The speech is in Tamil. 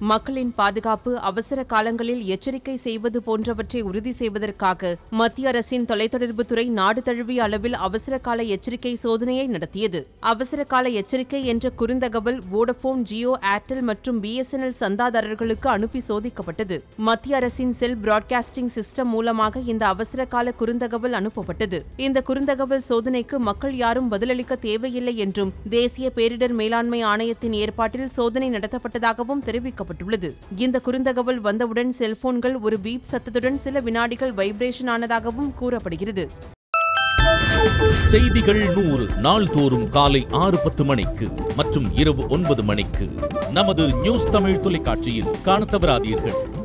மக்களின் பாதுகாப்பு அவசர காலங்களில் எச்சரிக்கை செய்வது போன்றவற்றை உறுதி செய்வதற்காக மத்திய அரசின் தொலைத்தொடர்புத்துறை நாடு தழுவிய அளவில் அவசர கால எச்சரிக்கை சோதனையை நடத்தியது அவசர கால எச்சரிக்கை என்ற குறுந்தகவல் வோடபோன் ஜியோ ஏர்டெல் மற்றும் பிஎஸ்என்எல் சந்தாதாரர்களுக்கு அனுப்பி சோதிக்கப்பட்டது மத்திய அரசின் செல் பிராட்காஸ்டிங் சிஸ்டம் மூலமாக இந்த அவசர கால குறுந்தகவல் அனுப்பப்பட்டது இந்த குறுந்தகவல் சோதனைக்கு மக்கள் யாரும் பதிலளிக்க தேவையில்லை என்றும் தேசிய பேரிடர் மேலாண்மை ஆணையத்தின் ஏற்பாட்டில் சோதனை நடத்தப்பட்டதாகவும் தெரிவிக்கப்பட்டுள்ளது இந்த குறுந்தகவல் வந்தவுடன் செல்போன்கள் ஒரு பீப் சத்தத்துடன் சில வினாடிகள் வைப்ரேஷன் ஆனதாகவும் கூறப்படுகிறது செய்திகள் நூறு நாள்தோறும் காலை ஆறு பத்து மணிக்கு மற்றும் இரவு ஒன்பது மணிக்கு நமது நியூஸ் தமிழ் தொலைக்காட்சியில் காணத் தவறாதீர்கள்